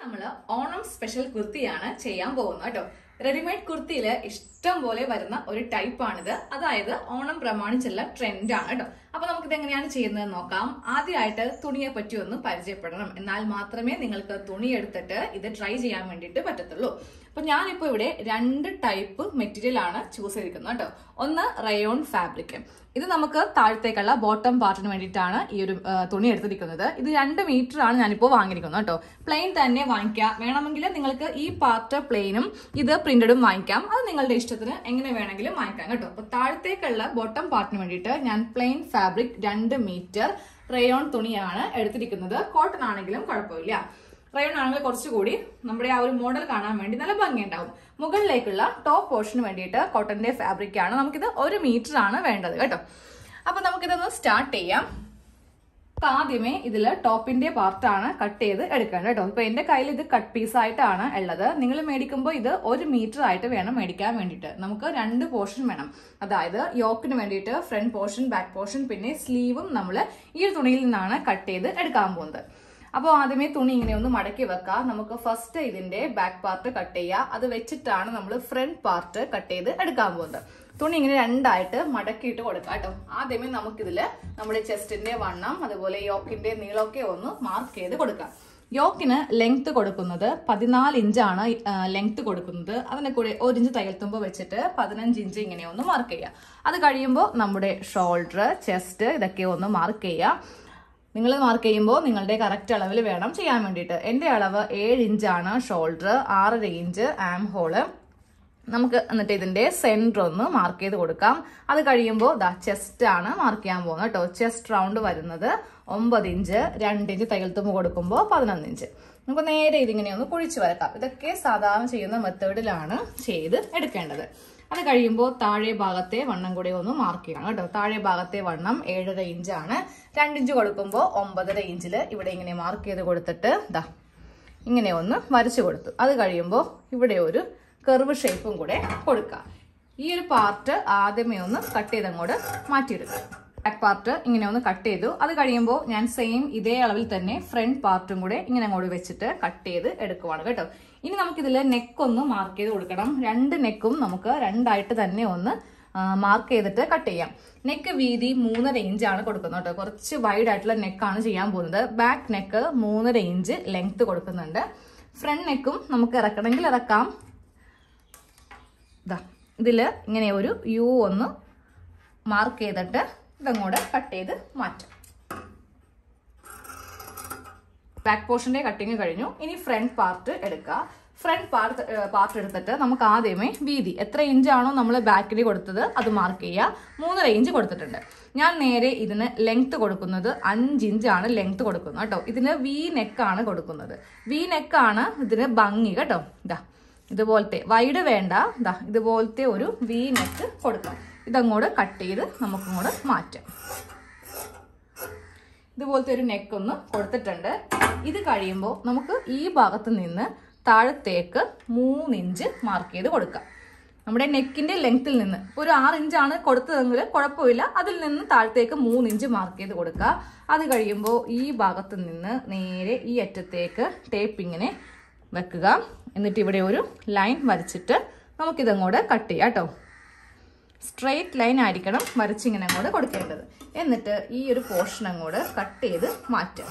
നമ്മൾ ഓണം സ്പെഷ്യൽ കുർത്തിയാണ് ചെയ്യാൻ പോകുന്നത് കേട്ടോ റെഡിമെയ്ഡ് കുർത്തിയില് ഇഷ്ടം പോലെ വരുന്ന ഒരു ടൈപ്പാണിത് അതായത് ഓണം പ്രമാണിച്ചുള്ള ട്രെൻഡാണ് കേട്ടോ അപ്പൊ നമുക്കിത് എങ്ങനെയാണ് ചെയ്യുന്നത് നോക്കാം ആദ്യമായിട്ട് തുണിയെ പറ്റി ഒന്ന് പരിചയപ്പെടണം എന്നാൽ മാത്രമേ നിങ്ങൾക്ക് തുണി എടുത്തിട്ട് ഇത് ട്രൈ ചെയ്യാൻ വേണ്ടിയിട്ട് പറ്റത്തുള്ളൂ അപ്പൊ ഞാനിപ്പോ ഇവിടെ രണ്ട് ടൈപ്പ് മെറ്റീരിയൽ ആണ് ചൂസ് ചെയ്തിരിക്കുന്നത് കേട്ടോ ഒന്ന് റയോൺ ഫാബ്രിക് ഇത് നമുക്ക് താഴത്തേക്കുള്ള ബോട്ടം പാർട്ടിന് വേണ്ടിയിട്ടാണ് ഈ ഒരു ആ, തുണി എടുത്തിരിക്കുന്നത് ഇത് രണ്ട് മീറ്റർ ആണ് ഞാനിപ്പോൾ വാങ്ങിയിരിക്കുന്നത് കേട്ടോ പ്ലെയിൻ തന്നെ വാങ്ങിക്കാം വേണമെങ്കിൽ നിങ്ങൾക്ക് ഈ പാർട്ട് പ്ലെയിനും ഇത് പ്രിന്റഡും വാങ്ങിക്കാം അത് നിങ്ങളുടെ ഇഷ്ടത്തിന് എങ്ങനെ വേണമെങ്കിലും വാങ്ങിക്കാം കേട്ടോ അപ്പൊ താഴത്തേക്കുള്ള ബോട്ടം പാർട്ടിന് വേണ്ടിയിട്ട് ഞാൻ പ്ലെയിൻ ഫാബ്രിക് രണ്ട് മീറ്റർ റയോൺ തുണിയാണ് എടുത്തിരിക്കുന്നത് കോട്ടൺ ആണെങ്കിലും കുഴപ്പമില്ല റയോൺ ആണെങ്കിൽ കുറച്ചുകൂടി നമ്മുടെ ആ ഒരു മോഡൽ കാണാൻ വേണ്ടി നല്ല ഭംഗിയുണ്ടാവും മുകളിലേക്കുള്ള ടോപ്പ് പോർഷന് വേണ്ടിയിട്ട് കോട്ടന്റെ ഫാബ്രിക് ആണ് നമുക്കിത് ഒരു മീറ്റർ ആണ് വേണ്ടത് കേട്ടോ അപ്പൊ നമുക്കിതൊന്ന് സ്റ്റാർട്ട് ചെയ്യാം അപ്പൊ ആദ്യമേ ഇതിൽ ടോപ്പിന്റെ പാർട്ടാണ് കട്ട് ചെയ്ത് എടുക്കേണ്ടത് കേട്ടോ ഇപ്പൊ എന്റെ കയ്യിൽ ഇത് കട്ട് പീസ് ആയിട്ടാണ് ഉള്ളത് നിങ്ങൾ മേടിക്കുമ്പോൾ ഇത് ഒരു മീറ്റർ ആയിട്ട് വേണം മേടിക്കാൻ വേണ്ടിയിട്ട് നമുക്ക് രണ്ട് പോർഷൻ വേണം അതായത് യോക്കിന് വേണ്ടിയിട്ട് ഫ്രണ്ട് പോർഷൻ ബാക്ക് പോർഷൻ പിന്നെ സ്ലീവും നമ്മൾ ഈ ഒരു തുണിയിൽ നിന്നാണ് കട്ട് ചെയ്ത് എടുക്കാൻ പോകുന്നത് അപ്പോൾ ആദ്യമേ തുണി ഇങ്ങനെ ഒന്ന് മടക്കി വെക്കാം നമുക്ക് ഫസ്റ്റ് ഇതിന്റെ ബാക്ക് പാർട്ട് കട്ട് ചെയ്യുക അത് വെച്ചിട്ടാണ് നമ്മൾ ഫ്രണ്ട് പാർട്ട് കട്ട് ചെയ്ത് എടുക്കാൻ പോകുന്നത് തുണി ഇങ്ങനെ രണ്ടായിട്ട് മടക്കിയിട്ട് കൊടുക്കാം കേട്ടോ ആദ്യമേ നമുക്കിതില് നമ്മുടെ ചെസ്റ്റിന്റെ വണ്ണം അതുപോലെ യോക്കിന്റെ നീളമൊക്കെ ഒന്ന് മാർക്ക് ചെയ്ത് കൊടുക്കാം യോക്കിന് ലെങ്ത് കൊടുക്കുന്നത് പതിനാല് ഇഞ്ചാണ് ലെങ്ത് കൊടുക്കുന്നത് അതിനെ കൂടെ ഒരു ഇഞ്ച് തയ്യൽത്തുമ്പ് വെച്ചിട്ട് പതിനഞ്ച് ഇഞ്ച് ഇങ്ങനെ ഒന്ന് മാർക്ക് ചെയ്യുക അത് കഴിയുമ്പോൾ നമ്മുടെ ഷോൾഡർ ചെസ്റ്റ് ഇതൊക്കെ ഒന്ന് മാർക്ക് ചെയ്യുക നിങ്ങൾ മാർക്ക് ചെയ്യുമ്പോൾ നിങ്ങളുടെ കറക്റ്റ് അളവിൽ വേണം ചെയ്യാൻ വേണ്ടിയിട്ട് എൻ്റെ അളവ് ഏഴ് ഇഞ്ചാണ് ഷോൾഡർ ആറര ഇഞ്ച് ആം ഹോള് നമുക്ക് എന്നിട്ട് ഇതിന്റെ സെന്റർ ഒന്ന് മാർക്ക് ചെയ്ത് കൊടുക്കാം അത് കഴിയുമ്പോൾ ദാ ചെസ്റ്റ് ആണ് മാർക്ക് ചെയ്യാൻ പോകുന്നത് കേട്ടോ ചെസ്റ്റ് റൗണ്ട് വരുന്നത് ഒമ്പത് ഇഞ്ച് രണ്ട് ഇഞ്ച് തയ്യൽത്തുമ്പ് കൊടുക്കുമ്പോൾ പതിനൊന്ന് ഇഞ്ച് നമുക്ക് നേരെ ഇതിങ്ങനെ ഒന്ന് കുഴിച്ച് വരക്കാം ഇതൊക്കെ സാധാരണ ചെയ്യുന്ന മെത്തേഡിലാണ് ചെയ്ത് എടുക്കേണ്ടത് അത് കഴിയുമ്പോൾ താഴെ ഭാഗത്തെ വണ്ണം കൂടി ഒന്ന് മാർക്ക് ചെയ്യണം കേട്ടോ താഴെ ഭാഗത്തെ വണ്ണം ഏഴര ഇഞ്ചാണ് രണ്ടിഞ്ച് കൊടുക്കുമ്പോൾ ഒമ്പതര ഇഞ്ചിൽ ഇവിടെ ഇങ്ങനെ മാർക്ക് ചെയ്ത് കൊടുത്തിട്ട് ദാ ഇങ്ങനെ ഒന്ന് വരച്ചു കൊടുത്തു അത് കഴിയുമ്പോൾ ഇവിടെ ഒരു കർവ് ഷേപ്പും കൂടെ കൊടുക്കാം ഈ ഒരു പാർട്ട് ആദ്യമേ ഒന്ന് കട്ട് ചെയ്ത് അങ്ങോട്ട് മാറ്റിയെടുക്കാം ബാക്ക് പാർട്ട് ഇങ്ങനെ ഒന്ന് കട്ട് ചെയ്തു അത് കഴിയുമ്പോൾ ഞാൻ സെയിം ഇതേ അളവിൽ തന്നെ ഫ്രണ്ട് പാർട്ടും കൂടെ ഇങ്ങനെ അങ്ങോട്ട് വെച്ചിട്ട് കട്ട് ചെയ്ത് എടുക്കുവാണ് കേട്ടോ ഇനി നമുക്കിതിൽ നെക്ക് ഒന്ന് മാർക്ക് ചെയ്ത് കൊടുക്കണം രണ്ട് നെക്കും നമുക്ക് രണ്ടായിട്ട് തന്നെ ഒന്ന് മാർക്ക് ചെയ്തിട്ട് കട്ട് ചെയ്യാം നെക്ക് വീതി മൂന്നര ഇഞ്ചാണ് കൊടുക്കുന്നത് കേട്ടോ കുറച്ച് വൈഡ് ആയിട്ടുള്ള നെക്കാണ് ചെയ്യാൻ പോകുന്നത് ബാക്ക് നെക്ക് മൂന്നര ഇഞ്ച് ലെങ്ത് കൊടുക്കുന്നുണ്ട് ഫ്രണ്ട് നെക്കും നമുക്ക് ഇറക്കണമെങ്കിൽ ഇറക്കാം ഇതാ ഇതിൽ ഇങ്ങനെ ഒരു യു ഒന്ന് മാർക്ക് ചെയ്തിട്ട് ഇതങ്ങോട്ട് കട്ട് ചെയ്ത് മാറ്റാം ബാക്ക് പോർഷന്റെ കട്ടിങ് കഴിഞ്ഞു ഇനി ഫ്രണ്ട് പാർട്ട് എടുക്കുക ഫ്രണ്ട് പാർട്ട് പാർട്ട് എടുത്തിട്ട് നമുക്ക് ആദ്യമേ വീതി എത്ര ഇഞ്ചാണോ നമ്മൾ ബാക്കിൽ കൊടുത്തത് അത് മാർക്ക് ചെയ്യുക മൂന്നര ഇഞ്ച് കൊടുത്തിട്ടുണ്ട് ഞാൻ നേരെ ഇതിന് ലെങ്ത് കൊടുക്കുന്നത് അഞ്ച് ഇഞ്ചാണ് ലെങ്ത് കൊടുക്കുന്നത് കേട്ടോ ഇതിന് വി നെക്കാണ് കൊടുക്കുന്നത് വി നെക്കാണ് ഇതിന് ഭംഗി കേട്ടോ ഇതാ ഇതുപോലത്തെ വൈഡ് വേണ്ട ഇതാ ഇതുപോലത്തെ ഒരു വി നെക്ക് കൊടുക്കാം ഇതങ്ങോട്ട് കട്ട് ചെയ്ത് നമുക്കങ്ങോട്ട് മാറ്റാം ഇതുപോലത്തെ ഒരു നെക്ക് ഒന്ന് കൊടുത്തിട്ടുണ്ട് ഇത് കഴിയുമ്പോൾ നമുക്ക് ഈ ഭാഗത്ത് നിന്ന് താഴത്തേക്ക് മൂന്ന് ഇഞ്ച് മാർക്ക് ചെയ്ത് കൊടുക്കാം നമ്മുടെ നെക്കിന്റെ ലെങ്ത്തിൽ നിന്ന് ഇപ്പോൾ ഒരു ആറ് ഇഞ്ചാണ് കൊടുത്തതെങ്കിൽ കുഴപ്പമില്ല അതിൽ നിന്ന് താഴത്തേക്ക് മൂന്ന് ഇഞ്ച് മാർക്ക് ചെയ്ത് കൊടുക്കുക അത് കഴിയുമ്പോൾ ഈ ഭാഗത്ത് നിന്ന് നേരെ ഈ അറ്റത്തേക്ക് ടേപ്പ് ഇങ്ങനെ വെക്കുക എന്നിട്ട് ഇവിടെ ഒരു ലൈൻ വരച്ചിട്ട് നമുക്കിതങ്ങോട്ട് കട്ട് ചെയ്യാം കേട്ടോ സ്ട്രെയിറ്റ് ലൈൻ ആയിരിക്കണം വരച്ചിങ്ങനെ അങ്ങോട്ട് കൊടുക്കേണ്ടത് എന്നിട്ട് ഈ ഒരു പോർഷൻ അങ്ങോട്ട് കട്ട് ചെയ്ത് മാറ്റുക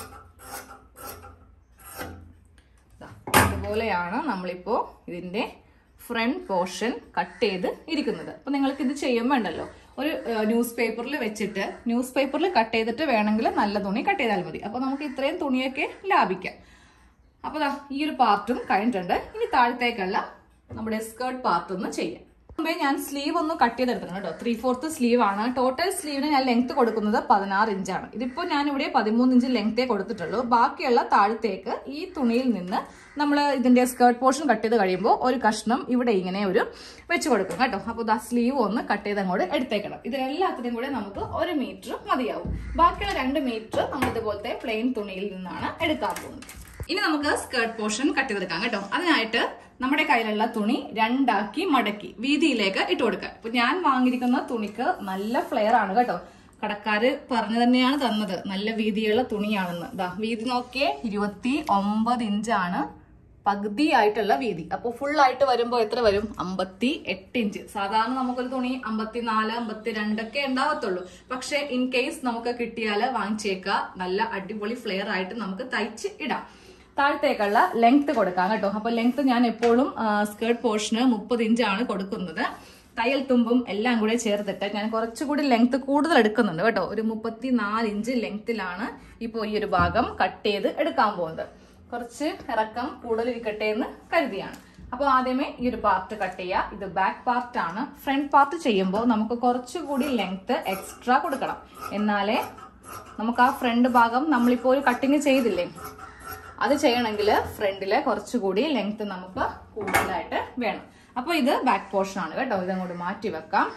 ദാ, ഇതുപോലെയാണ് നമ്മളിപ്പോൾ ഇതിൻ്റെ ഫ്രണ്ട് പോർഷൻ കട്ട് ചെയ്ത് ഇരിക്കുന്നത് അപ്പോൾ നിങ്ങൾക്ക് ഇത് ചെയ്യുമ്പോൾ ഉണ്ടല്ലോ ഒരു ന്യൂസ് പേപ്പറിൽ വെച്ചിട്ട് ന്യൂസ് പേപ്പറിൽ കട്ട് ചെയ്തിട്ട് വേണമെങ്കിൽ നല്ല തുണി കട്ട് ചെയ്താൽ മതി അപ്പോൾ നമുക്ക് ഇത്രയും തുണിയൊക്കെ ലാഭിക്കാം അപ്പോൾ ദാ ഈ ഒരു പാർട്ടും കഴിഞ്ഞിട്ടുണ്ട് ഇനി താഴത്തേക്കുള്ള നമ്മുടെ സ്കേർട്ട് പാർട്ട് ഒന്ന് ചെയ്യാം മുമ്പേ ഞാൻ സ്ലീവ് ഒന്ന് കട്ട് ചെയ്തെടുത്തിട്ടുണ്ട് കേട്ടോ ത്രീ ഫോർത്ത് സ്ലീവ് ആണ് ടോട്ടൽ സ്ലീവിന് ഞാൻ ലെങ്ത് കൊടുക്കുന്നത് പതിനാറ് ഇഞ്ചാണ് ഇതിപ്പോൾ ഞാൻ ഇവിടെ പതിമൂന്ന് ഇഞ്ച് ലെങ്തേ കൊടുത്തിട്ടുള്ളൂ ബാക്കിയുള്ള താഴത്തേക്ക് ഈ തുണിയിൽ നിന്ന് നമ്മൾ ഇതിന്റെ സ്കേർട്ട് പോർഷൻ കട്ട് ചെയ്ത് കഴിയുമ്പോൾ ഒരു കഷ്ണം ഇവിടെ ഇങ്ങനെ ഒരു വെച്ച് കൊടുക്കും കേട്ടോ അപ്പോൾ ദാ സ്ലീവ് ഒന്ന് കട്ട് ചെയ്ത് അങ്ങോട്ട് എടുത്തേക്കണം ഇതിലെല്ലാത്തിനും കൂടെ നമുക്ക് ഒരു മീറ്റർ മതിയാവും ബാക്കിയുള്ള രണ്ട് മീറ്റർ നമ്മൾ ഇതുപോലത്തെ പ്ലെയിൻ തുണിയിൽ നിന്നാണ് എടുക്കാൻ പോകുന്നത് ഇനി നമുക്ക് സ്കേർട്ട് പോർഷൻ കട്ട് ചെയ്തെടുക്കാം കേട്ടോ അതിനായിട്ട് നമ്മുടെ കയ്യിലുള്ള തുണി രണ്ടാക്കി മടക്കി വീതിയിലേക്ക് ഇട്ട് കൊടുക്കുക ഇപ്പൊ ഞാൻ വാങ്ങിയിരിക്കുന്ന തുണിക്ക് നല്ല ഫ്ലെയർ ആണ് കേട്ടോ കടക്കാര് പറഞ്ഞു തന്നെയാണ് തന്നത് നല്ല വീതിയുള്ള തുണിയാണെന്ന് ദാ വീതി നോക്കിയേ ഇരുപത്തി ഒമ്പത് ഇഞ്ചാണ് പകുതിയായിട്ടുള്ള വീതി അപ്പോൾ ഫുൾ ആയിട്ട് വരുമ്പോൾ എത്ര വരും അമ്പത്തി എട്ട് ഇഞ്ച് സാധാരണ നമുക്കൊരു തുണി അമ്പത്തിനാല് അമ്പത്തി രണ്ടൊക്കെ ഉണ്ടാവത്തുള്ളൂ പക്ഷെ ഇൻ കേസ് നമുക്ക് കിട്ടിയാൽ വാങ്ങിച്ചേക്ക നല്ല അടിപൊളി ഫ്ലെയർ ആയിട്ട് നമുക്ക് തയ്ച്ച് ഇടാം താഴത്തേക്കുള്ള ലെങ്ത് കൊടുക്കാം കേട്ടോ അപ്പൊ ലെങ്ത് ഞാൻ എപ്പോഴും സ്കേർട്ട് പോർഷന് മുപ്പത് ഇഞ്ചാണ് കൊടുക്കുന്നത് തയ്യൽ തുമ്പും എല്ലാം കൂടെ ചേർത്തിട്ട് ഞാൻ കുറച്ചുകൂടി ലെങ്ത് കൂടുതൽ എടുക്കുന്നുണ്ട് കേട്ടോ ഒരു മുപ്പത്തി നാല് ഇഞ്ച് ലെങ്ത്തിലാണ് ഇപ്പോൾ ഈ ഒരു ഭാഗം കട്ട് ചെയ്ത് എടുക്കാൻ പോകുന്നത് കുറച്ച് ഇറക്കം കൂടുതൽ ഇരിക്കട്ടെ എന്ന് കരുതിയാണ് അപ്പോൾ ആദ്യമേ ഈ ഒരു പാർട്ട് കട്ട് ചെയ്യുക ഇത് ബാക്ക് പാർട്ട് ആണ് ഫ്രണ്ട് പാർട്ട് ചെയ്യുമ്പോൾ നമുക്ക് കുറച്ചുകൂടി ലെങ്ത് എക്സ്ട്രാ കൊടുക്കണം എന്നാലേ നമുക്ക് ആ ഫ്രണ്ട് ഭാഗം നമ്മളിപ്പോൾ ഒരു കട്ടിങ് ചെയ്തില്ലേ അത് ചെയ്യണമെങ്കിൽ ഫ്രണ്ടില് കുറച്ചുകൂടി ലെങ്ത് നമുക്ക് കൂടുതലായിട്ട് വേണം അപ്പൊ ഇത് ബാക്ക് പോർഷൻ ആണ് കേട്ടോ ഇതങ്ങോട്ട് മാറ്റി വെക്കാം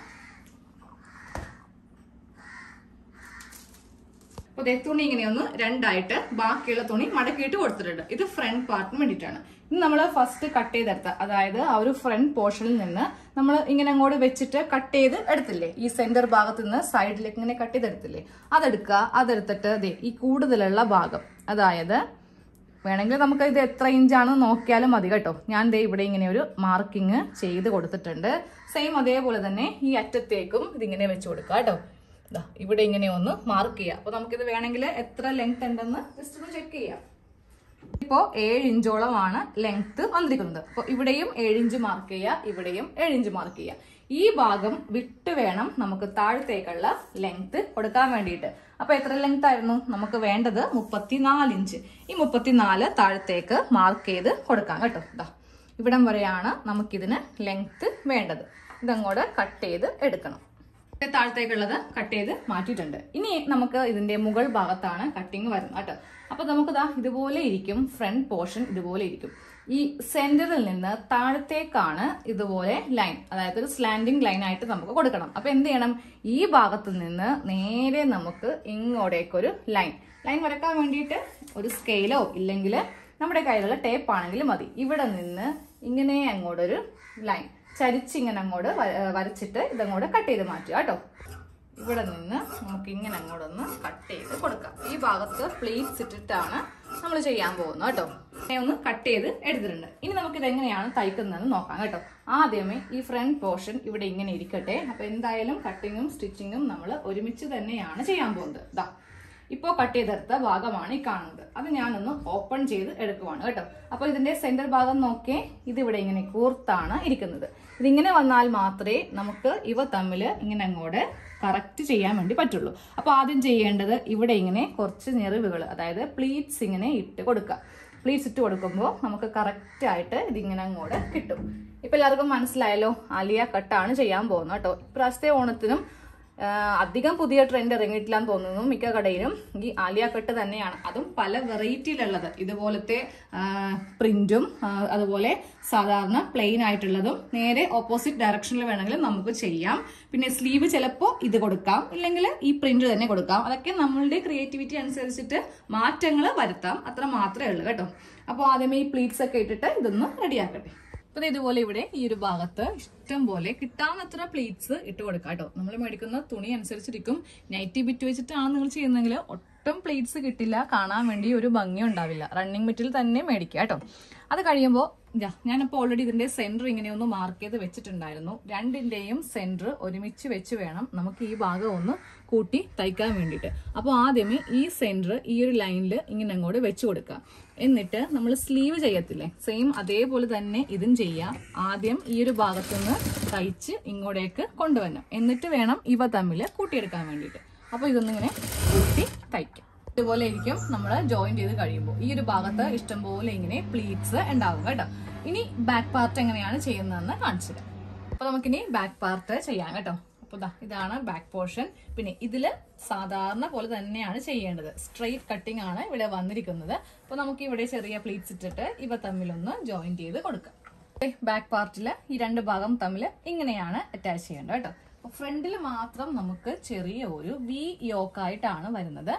അപ്പൊ ദേ തുണി ഇങ്ങനെയൊന്ന് രണ്ടായിട്ട് ബാക്കിയുള്ള തുണി മടക്കിയിട്ട് കൊടുത്തിട്ടുണ്ട് ഇത് ഫ്രണ്ട് പാർട്ടിന് വേണ്ടിയിട്ടാണ് ഇനി നമ്മൾ ഫസ്റ്റ് കട്ട് ചെയ്തെടുത്ത അതായത് ആ ഒരു ഫ്രണ്ട് പോർഷനിൽ നിന്ന് നമ്മൾ ഇങ്ങനെ അങ്ങോട്ട് വെച്ചിട്ട് കട്ട് ചെയ്ത് എടുത്തില്ലേ ഈ സെന്റർ ഭാഗത്ത് നിന്ന് സൈഡിലേക്ക് ഇങ്ങനെ കട്ട് ചെയ്തെടുത്തില്ലേ അതെടുക്കുക അതെടുത്തിട്ട് ദേ ഈ കൂടുതലുള്ള ഭാഗം അതായത് വേണമെങ്കിൽ നമുക്ക് ഇത് എത്ര ഇഞ്ചാണെന്ന് നോക്കിയാലും മതി കേട്ടോ ഞാൻ ദേ ഇവിടെ ഇങ്ങനെ ഒരു മാർക്കിങ് ചെയ്ത് കൊടുത്തിട്ടുണ്ട് സെയിം അതേപോലെ തന്നെ ഈ അറ്റത്തേക്കും ഇതിങ്ങനെ വെച്ച് കൊടുക്കുക കേട്ടോ ദാ ഇവിടെ ഇങ്ങനെ ഒന്ന് മാർക്ക് ചെയ്യാം അപ്പൊ നമുക്കിത് വേണമെങ്കിൽ എത്ര ലെങ്ത് ഉണ്ടെന്ന് ജസ്റ്റ് ഒന്ന് ചെക്ക് ചെയ്യാം ഇപ്പോ ഏഴ് ഇഞ്ചോളമാണ് ലെങ്ത് വന്നിരിക്കുന്നത് അപ്പോൾ ഇവിടെയും ഏഴ് ഇഞ്ച് മാർക്ക് ചെയ്യുക ഇവിടെയും ഏഴ് ഇഞ്ച് മാർക്ക് ചെയ്യുക ഈ ഭാഗം വിട്ട് വേണം നമുക്ക് താഴത്തേക്കുള്ള ലെങ്ത് കൊടുക്കാൻ വേണ്ടിയിട്ട് അപ്പൊ എത്ര ലെങ്ത് ആയിരുന്നു നമുക്ക് വേണ്ടത് മുപ്പത്തിനാല് ഇഞ്ച് ഈ മുപ്പത്തിനാല് താഴത്തേക്ക് മാർക്ക് ചെയ്ത് കൊടുക്കാം കേട്ടോ ഇതാ ഇവിടം വരെയാണ് നമുക്കിതിന് ലെങ്ത് വേണ്ടത് ഇതങ്ങോട്ട് കട്ട് ചെയ്ത് എടുക്കണം താഴത്തേക്കുള്ളത് കട്ട് ചെയ്ത് മാറ്റിയിട്ടുണ്ട് ഇനി നമുക്ക് ഇതിന്റെ മുകൾ ഭാഗത്താണ് കട്ടിങ് വരുന്നത് കേട്ടോ അപ്പൊ നമുക്ക് ദാ ഇതുപോലെ ഇരിക്കും ഫ്രണ്ട് പോർഷൻ ഇതുപോലെ ഇരിക്കും ഈ സെന്ററിൽ നിന്ന് താഴത്തേക്കാണ് ഇതുപോലെ ലൈൻ അതായത് ഒരു സ്ലാൻഡിങ് ലൈൻ ആയിട്ട് നമുക്ക് കൊടുക്കണം അപ്പൊ എന്ത് ചെയ്യണം ഈ ഭാഗത്ത് നിന്ന് നേരെ നമുക്ക് ഇങ്ങോട്ടേക്കൊരു ലൈൻ ലൈൻ വരക്കാൻ വേണ്ടിയിട്ട് ഒരു സ്കെയിലോ ഇല്ലെങ്കിൽ നമ്മുടെ കയ്യിലുള്ള ടേപ്പ് ആണെങ്കിലും മതി ഇവിടെ നിന്ന് ഇങ്ങനെ അങ്ങോട്ടൊരു ലൈൻ ചരിച്ചിങ്ങനെ അങ്ങോട്ട് വര- വരച്ചിട്ട് ഇതങ്ങോട്ട് കട്ട് ചെയ്ത് മാറ്റുക കേട്ടോ ഇവിടെ നിന്ന് നമുക്ക് ഇങ്ങനെ അങ്ങോട്ടൊന്ന് കട്ട് ചെയ്ത് കൊടുക്കാം ഈ ഭാഗത്ത് പ്ലേറ്റ്സ് ഇട്ടിട്ടാണ് നമ്മൾ ചെയ്യാൻ പോകുന്നത് കേട്ടോ ഇങ്ങനെ ഒന്ന് കട്ട് ചെയ്ത് എടുത്തിട്ടുണ്ട് ഇനി നമുക്ക് ഇത് എങ്ങനെയാണ് തയ്ക്കുന്നതെന്ന് നോക്കാം കേട്ടോ ആദ്യമേ ഈ ഫ്രണ്ട് പോർഷൻ ഇവിടെ ഇങ്ങനെ ഇരിക്കട്ടെ അപ്പൊ എന്തായാലും കട്ടിങ്ങും സ്റ്റിച്ചിങ്ങും നമ്മൾ ഒരുമിച്ച് തന്നെയാണ് ചെയ്യാൻ പോകുന്നത് ഇതാ ഇപ്പോൾ കട്ട് ചെയ്തെടുത്ത ഭാഗമാണ് ഈ കാണുന്നത് അത് ഞാനൊന്ന് ഓപ്പൺ ചെയ്ത് എടുക്കുവാണ് കേട്ടോ അപ്പോൾ ഇതിന്റെ സെന്റർ ഭാഗം നോക്കേ ഇതിവിടെ ഇങ്ങനെ കൂർത്താണ് ഇരിക്കുന്നത് ഇതിങ്ങനെ വന്നാൽ മാത്രമേ നമുക്ക് ഇവ തമ്മിൽ ഇങ്ങനെ അങ്ങോട്ട് കറക്റ്റ് ചെയ്യാൻ വേണ്ടി പറ്റുള്ളൂ അപ്പോൾ ആദ്യം ചെയ്യേണ്ടത് ഇവിടെ ഇങ്ങനെ കുറച്ച് ഞെറിവുകൾ അതായത് പ്ലീറ്റ്സ് ഇങ്ങനെ ഇട്ട് കൊടുക്കുക പ്ലീറ്റ്സ് ഇട്ട് കൊടുക്കുമ്പോൾ നമുക്ക് കറക്റ്റ് ആയിട്ട് ഇതിങ്ങനെ അങ്ങോട്ട് കിട്ടും ഇപ്പൊ എല്ലാവർക്കും മനസ്സിലായല്ലോ ആലിയ കട്ടാണ് ചെയ്യാൻ പോകുന്നത് കേട്ടോ ഇപ്രാവശ്യത്തെ ഓണത്തിനും ആ, അധികം പുതിയ ട്രെൻഡ് ഇറങ്ങിയിട്ടില്ലാന്ന് തോന്നുന്നു മിക്ക കടയിലും ഈ ആലിയ കട്ട് തന്നെയാണ് അതും പല വെറൈറ്റിയിലുള്ളത് ഇതുപോലത്തെ പ്രിന്റും അതുപോലെ സാധാരണ പ്ലെയിൻ ആയിട്ടുള്ളതും നേരെ ഓപ്പോസിറ്റ് ഡയറക്ഷനിൽ വേണമെങ്കിൽ നമുക്ക് ചെയ്യാം പിന്നെ സ്ലീവ് ചിലപ്പോൾ ഇത് കൊടുക്കാം ഇല്ലെങ്കിൽ ഈ പ്രിന്റ് തന്നെ കൊടുക്കാം അതൊക്കെ നമ്മളുടെ ക്രിയേറ്റിവിറ്റി അനുസരിച്ചിട്ട് മാറ്റങ്ങൾ വരുത്താം അത്ര മാത്രമേ ഉള്ളൂ കേട്ടോ അപ്പോൾ ആദ്യമേ ഈ പ്ലീറ്റ്സ് ഒക്കെ ഇട്ടിട്ട് ഇതൊന്ന് റെഡിയാക്കട്ടെ അപ്പൊ ദേ ഇതുപോലെ ഇവിടെ ഈ ഒരു ഭാഗത്ത് ഇഷ്ടം പോലെ കിട്ടാവുന്നത്ര പ്ലീറ്റ്സ് ഇട്ട് കൊടുക്കാം കേട്ടോ നമ്മൾ മേടിക്കുന്ന തുണി അനുസരിച്ചിരിക്കും നൈറ്റി ബിറ്റ് വെച്ചിട്ടാണ് നിങ്ങൾ ചെയ്യുന്നതെങ്കിൽ ഒട്ടും പ്ലീറ്റ്സ് കിട്ടില്ല കാണാൻ വേണ്ടി ഒരു ഭംഗി ഉണ്ടാവില്ല റണ്ണിങ് മെറ്റീരിയൽ തന്നെ മേടിക്കുക കേട്ടോ അത് കഴിയുമ്പോൾ ഞാനിപ്പോൾ ഓൾറെഡി ഇതിന്റെ സെന്റർ ഇങ്ങനെ ഒന്ന് മാർക്ക് ചെയ്ത് വെച്ചിട്ടുണ്ടായിരുന്നു രണ്ടിന്റെയും സെന്റർ ഒരുമിച്ച് വെച്ച് വേണം നമുക്ക് ഈ ഭാഗം ഒന്ന് കൂട്ടി തയ്ക്കാൻ വേണ്ടിയിട്ട് അപ്പോൾ ആദ്യമേ ഈ സെന്റർ ഈ ഒരു ലൈനിൽ ഇങ്ങനെ അങ്ങോട്ട് വെച്ച് കൊടുക്കുക എന്നിട്ട് നമ്മൾ സ്ലീവ് ചെയ്യത്തില്ലേ സെയിം അതേപോലെ തന്നെ ഇതും ചെയ്യാം ആദ്യം ഈ ഒരു ഭാഗത്തുനിന്ന് തയ്ച്ച് ഇങ്ങോട്ടേക്ക് കൊണ്ടുവരണം എന്നിട്ട് വേണം ഇവ തമ്മിൽ കൂട്ടിയെടുക്കാൻ വേണ്ടിയിട്ട് അപ്പോൾ ഇതൊന്നിങ്ങനെ കൂട്ടി തയ്ക്കാം ഇതുപോലെ ഇരിക്കും നമ്മൾ ജോയിൻ ചെയ്ത് കഴിയുമ്പോൾ ഈ ഒരു ഭാഗത്ത് ഇഷ്ടംപോലെ ഇങ്ങനെ പ്ലീറ്റ്സ് ഉണ്ടാവും കേട്ടോ ഇനി ബാക്ക് പാർട്ട് എങ്ങനെയാണ് ചെയ്യുന്നതെന്ന് കാണിച്ചു തരാം അപ്പൊ നമുക്കിനി ബാക്ക് പാർട്ട് ചെയ്യാം കേട്ടോ അപ്പൊ ദാ ഇതാണ് ബാക്ക് പോർഷൻ പിന്നെ ഇതില് സാധാരണ പോലെ തന്നെയാണ് ചെയ്യേണ്ടത് സ്ട്രെയിറ്റ് കട്ടിംഗ് ആണ് ഇവിടെ വന്നിരിക്കുന്നത് അപ്പൊ നമുക്ക് ഇവിടെ ചെറിയ പ്ലീറ്റ്സ് ഇട്ടിട്ട് ഇവ തമ്മിലൊന്ന് ജോയിൻ ചെയ്ത് കൊടുക്കാം ബാക്ക് പാർട്ടില് ഈ രണ്ട് ഭാഗം തമ്മിൽ ഇങ്ങനെയാണ് അറ്റാച്ച് ചെയ്യേണ്ടത് കേട്ടോ അപ്പൊ ഫ്രണ്ടിൽ മാത്രം നമുക്ക് ചെറിയ ഒരു വി യോക്കായിട്ടാണ് വരുന്നത്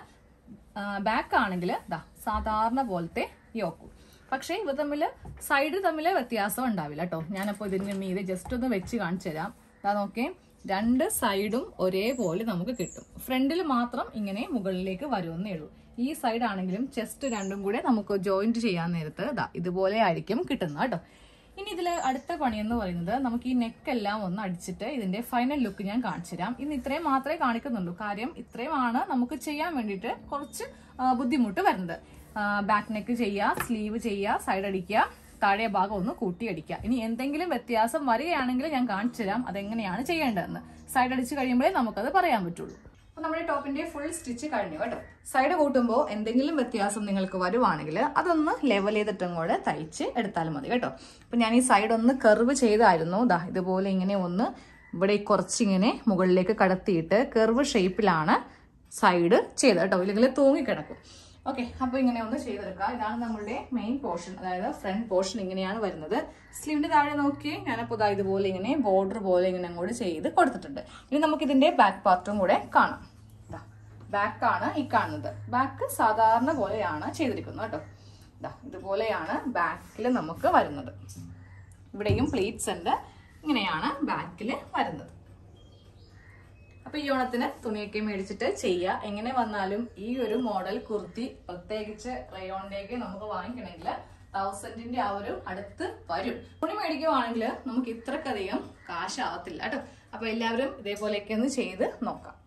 ബാക്ക് ആണെങ്കിൽ ദാ സാധാരണ പോലത്തെ യോക്കും പക്ഷേ ഇവ തമ്മിൽ സൈഡ് തമ്മിൽ വ്യത്യാസം ഉണ്ടാവില്ല കേട്ടോ ഞാനപ്പോൾ ഇതിന്റെ മീതെ ജസ്റ്റ് ഒന്ന് വെച്ച് കാണിച്ചു തരാം അതാ നോക്കേ രണ്ട് സൈഡും ഒരേപോലെ നമുക്ക് കിട്ടും ഫ്രണ്ടിൽ മാത്രം ഇങ്ങനെ മുകളിലേക്ക് വരുമെന്നേ ഉള്ളൂ ഈ സൈഡ് ആണെങ്കിലും ചെസ്റ്റ് രണ്ടും കൂടെ നമുക്ക് ജോയിന്റ് ചെയ്യാൻ നേരത്ത് ഇതാ ഇതുപോലെ ആയിരിക്കും കിട്ടുന്നത് കേട്ടോ ഇനി ഇതിൽ അടുത്ത പണി എന്ന് പറയുന്നത് നമുക്ക് ഈ നെക്ക് എല്ലാം ഒന്ന് അടിച്ചിട്ട് ഇതിന്റെ ഫൈനൽ ലുക്ക് ഞാൻ കാണിച്ചു തരാം ഇന്ന് ഇത്രയും മാത്രമേ കാണിക്കുന്നുള്ളൂ കാര്യം ഇത്രയുമാണ് നമുക്ക് ചെയ്യാൻ വേണ്ടിയിട്ട് കുറച്ച് ആ, ബുദ്ധിമുട്ട് വരുന്നത് ബാക്ക് നെക്ക് ചെയ്യുക സ്ലീവ് ചെയ്യുക സൈഡ് അടിക്കുക താഴെ ഭാഗം ഒന്ന് കൂട്ടി അടിക്കുക ഇനി എന്തെങ്കിലും വ്യത്യാസം വരികയാണെങ്കിൽ ഞാൻ കാണിച്ചു തരാം അതെങ്ങനെയാണ് ചെയ്യേണ്ടതെന്ന് സൈഡ് അടിച്ച് കഴിയുമ്പോഴേ നമുക്കത് പറയാൻ പറ്റുള്ളൂ അപ്പൊ നമ്മുടെ ടോപ്പിന്റെ ഫുൾ സ്റ്റിച്ച് കഴിഞ്ഞു കേട്ടോ സൈഡ് കൂട്ടുമ്പോൾ എന്തെങ്കിലും വ്യത്യാസം നിങ്ങൾക്ക് വരുവാണെങ്കിൽ അതൊന്ന് ലെവൽ ചെയ്തിട്ടും കൂടെ തയ്ച്ച് എടുത്താലും മതി കേട്ടോ അപ്പൊ ഞാൻ ഈ സൈഡ് ഒന്ന് കർവ് ചെയ്തായിരുന്നു ദാ ഇതുപോലെ ഇങ്ങനെ ഒന്ന് ഇവിടെ കുറച്ചിങ്ങനെ മുകളിലേക്ക് കടത്തിയിട്ട് കർവ് ഷേപ്പിലാണ് സൈഡ് ചെയ്തത് കേട്ടോ ഇല്ലെങ്കിൽ തൂങ്ങിക്കിടക്കും ഓക്കെ അപ്പൊ ഇങ്ങനെ ഒന്ന് ചെയ്തെടുക്കുക ഇതാണ് നമ്മളുടെ മെയിൻ പോർഷൻ അതായത് ഫ്രണ്ട് പോർഷൻ ഇങ്ങനെയാണ് വരുന്നത് സ്ലീവിന്റെ താഴെ നോക്കി ഞാനപ്പോൾ ഇതാ ഇതുപോലെ ഇങ്ങനെ ബോർഡർ പോലെ ഇങ്ങനെ അങ്ങോട്ട് ചെയ്ത് കൊടുത്തിട്ടുണ്ട് ഇനി നമുക്ക് ഇതിന്റെ ബാക്ക് പാർട്ടും കൂടെ കാണാം ബാക്ക് ആണ് ഈ കാണുന്നത് ബാക്ക് സാധാരണ പോലെയാണ് ചെയ്തിരിക്കുന്നത് കേട്ടോ ഇതാ ഇതുപോലെയാണ് ബാക്കിൽ നമുക്ക് വരുന്നത് ഇവിടെയും പ്ലീറ്റ്സ് ഉണ്ട് ഇങ്ങനെയാണ് ബാക്കിൽ വരുന്നത് അപ്പൊ ഈ ഓണത്തിന് തുണിയൊക്കെ മേടിച്ചിട്ട് ചെയ്യുക എങ്ങനെ വന്നാലും ഈ ഒരു മോഡൽ കുർത്തി പ്രത്യേകിച്ച് റയോണിലേക്ക് നമുക്ക് വാങ്ങിക്കണമെങ്കിൽ തൗസൻഡിന്റെ ആ ഒരു അടുത്ത് വരും തുണി മേടിക്കുവാണെങ്കിൽ നമുക്ക് ഇത്രക്കധികം കാശാവത്തില്ല കേട്ടോ അപ്പൊ എല്ലാവരും ഇതേപോലെയൊക്കെ ഒന്ന് ചെയ്ത് നോക്കാം